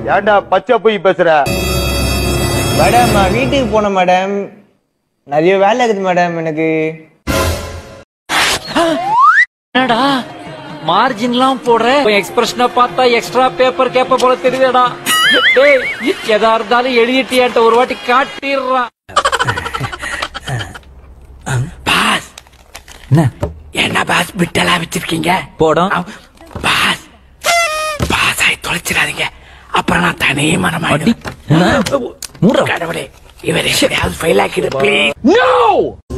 ஏன்டா பச்சை போய் பேசுற மேடம் நான் வீட்டுக்கு போனேன் மேடம் நிறைய வேலை இருக்குது மேடம் எனக்கு என்னடா மார்ஜின்லாம் போடுற எக்ஸ்பிரஷனை பார்த்தா எக்ஸ்ட்ரா பேப்பர் கேப்ப போல தெரியுதுடா டேய் எதா இருந்தாலும் எழுதிட்டியான்ட்ட ஒரு வாட்டி காட்டிடுறான் பாஸ் என்ன பாஸ் விட்டலா வச்சிருக்கீங்க போடும் பாஸ் பாஸ் ஆகி தொலைச்சிடாதீங்க அப்புறம் நான் தனி மனமாடி கடவுளே இவரை எப்படியாவது ஃபெயில் ஆக்கிடு ப்ளீஸ்